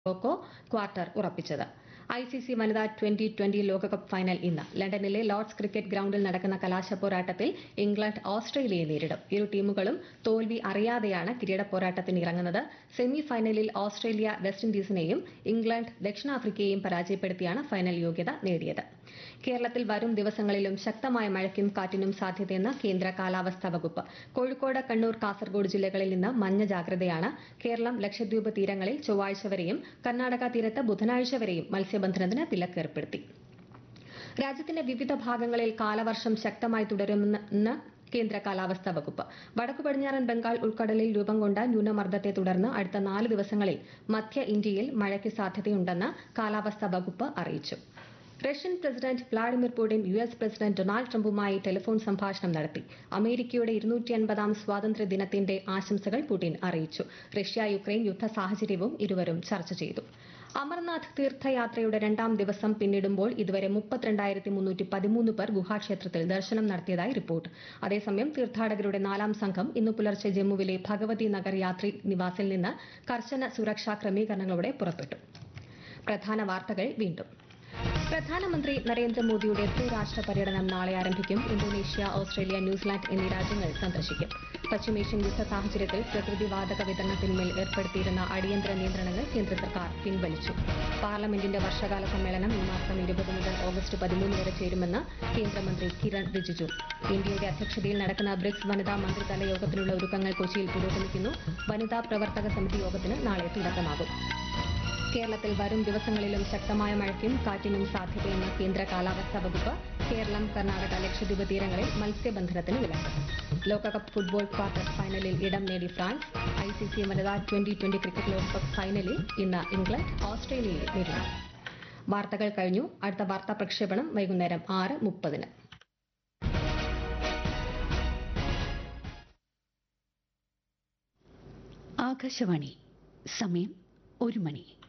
Morocco quarter ഉറപ്പിച്ചത് I C C വനിതാ twenty twenty ലോകകപ്പ് ഫൈനൽ ഇന്ന് ലണ്ടനിലെ ലോർഡ്സ് ക്രിക്കറ്റ് ഗ്രൌണ്ടിൽ നടക്കുന്ന കലാശ പോരാട്ടത്തിൽ ഇംഗ്ലണ്ട് ഓസ്ട്രേലിയയെ നേരിടും ഇരു ടീമുകളും തോൽവി അറിയാതെയാണ് കിരീട പോരാട്ടത്തിന് ഇറങ്ങുന്നത് സെമി ഫൈനലിൽ ഓസ്ട്രേലിയ വെസ്റ്റ് ഇൻഡീസിനെയും ഇംഗ്ലണ്ട് ദക്ഷിണാഫ്രിക്കയെയും പരാജയപ്പെടുത്തിയാണ് ഫൈനൽ യോഗ്യത നേടിയത് കേരളത്തിൽ വരും ദിവസങ്ങളിലും ശക്തമായ മഴയ്ക്കും കാറ്റിനും സാധ്യതയെന്ന് കേന്ദ്ര കാലാവസ്ഥാ വകുപ്പ് കോഴിക്കോട് കണ്ണൂർ കാസർഗോഡ് ജില്ലകളിൽ നിന്ന് മഞ്ഞ ജാഗ്രതയാണ് കേരളം ലക്ഷദ്വീപ് തീരങ്ങളിൽ ചൊവ്വാഴ്ച വരെയും കർണാടക തീരത്ത് ബുധനാഴ്ച വരെയും മത്സ്യബന്ധനത്തിന് വിലക്കേർപ്പെടുത്തി രാജ്യത്തിന്റെ വിവിധ ഭാഗങ്ങളിൽ കാലവർഷം ശക്തമായി തുടരുമെന്ന് കേന്ദ്ര കാലാവസ്ഥാ വകുപ്പ് വടക്കു പടിഞ്ഞാറൻ ബംഗാൾ ഉൾക്കടലിൽ രൂപം കൊണ്ട ന്യൂനമർദ്ദത്തെ തുടർന്ന് അടുത്ത നാല് ദിവസങ്ങളിൽ മധ്യ ഇന്ത്യയിൽ മഴയ്ക്ക് സാധ്യതയുണ്ടെന്ന് കാലാവസ്ഥാ വകുപ്പ് അറിയിച്ചു Russian president Vladimir Putin U S president Donald ട്രംപുമായി ടെലിഫോൺ സംഭാഷണം നടത്തി അമേരിക്കയുടെ ഇരുന്നൂറ്റി അൻപതാം സ്വാതന്ത്ര്യ ദിനത്തിന്റെ ആശംസകൾ പുടിൻ അറിയിച്ചു റഷ്യ യുക്രൈൻ യുദ്ധ സാഹചര്യവും ഇരുവരും ചർച്ച ചെയ്തു അമർനാഥ് തീർത്ഥയാത്രയുടെ രണ്ടാം ദിവസം പിന്നിടുമ്പോൾ ഇതുവരെ മുപ്പത്തിരണ്ടായിരത്തി മുന്നൂറ്റി പതിമൂന്ന് പേർ ഗുഹാക്ഷേത്രത്തിൽ ദർശനം നടത്തിയതായി റിപ്പോർട്ട് അതേസമയം തീർത്ഥാടകരുടെ നാലാം സംഘം ഇന്ന് പുലർച്ചെ ജമ്മുവിലെ ഭഗവതി നഗർ യാത്രി നിവാസിൽ നിന്ന് കർശന സുരക്ഷാ ക്രമീകരണങ്ങളോടെ പുറപ്പെട്ടു പ്രധാന വാർത്തകൾ വീണ്ടും പ്രധാനമന്ത്രി നരേന്ദ്രമോദിയുടെ ത്രിരാഷ്ട്ര പര്യടനം നാളെ ആരംഭിക്കും ഇന്തോനേഷ്യ ഓസ്ട്രേലിയ ന്യൂസിലാൻഡ് എന്നീ രാജ്യങ്ങൾ സന്ദർശിക്കും പശ്ചിമേഷ്യൻ യുദ്ധ സാഹചര്യത്തിൽ പ്രകൃതിവാതക വിതരണത്തിന്മേൽ ഏർപ്പെടുത്തിയിരുന്ന അടിയന്തര നിയന്ത്രണങ്ങൾ കേന്ദ്ര സർക്കാർ പിൻവലിച്ചു പാർലമെന്റിന്റെ വർഷകാല സമ്മേളനം ഈ മാസം ഇരുപത് മുതൽ ഓഗസ്റ്റ് പതിമൂന്ന് വരെ ചേരുമെന്ന് കേന്ദ്രമന്ത്രി കിരൺ റിജിജു ഇന്ത്യയുടെ അധ്യക്ഷതയിൽ നടക്കുന്ന ബ്രിക്സ് വനിതാ മന്ത്രിതല യോഗത്തിനുള്ള ഒരുക്കങ്ങൾ കൊച്ചിയിൽ പുരോഗമിക്കുന്നു വനിതാ പ്രവർത്തക സമിതി യോഗത്തിന് നാളെ തുടക്കമാകും കേരളത്തിൽ വരും ദിവസങ്ങളിലും ശക്തമായ മഴയ്ക്കും കാറ്റിനും സാധ്യതയെന്ന് കേന്ദ്ര കാലാവസ്ഥാ വകുപ്പ് കേരളം കർണാടക ലക്ഷദ്വീപ് തീരങ്ങളിൽ മത്സ്യബന്ധനത്തിന് വിലക്ക് ലോകകപ്പ് ഫുട്ബോൾ ക്വാർട്ടർ ഫൈനലിൽ ഇടം നേടി ഫ്രാൻസ് ഐ സി സി വനിതാ ട്വന്റി ട്വന്റി ക്രിക്കറ്റ് ലോകകപ്പ് ഫൈനലിൽ ഇന്ന് ഇംഗ്ലണ്ട് ഓസ്ട്രേലിയയെ നേരിടും വാർത്തകൾ കഴിഞ്ഞു അടുത്ത വാർത്താ പ്രക്ഷേപണം വൈകുന്നേരം ആറ് മുപ്പതിന് ആകാശവാണി സമയം ഒരു മണി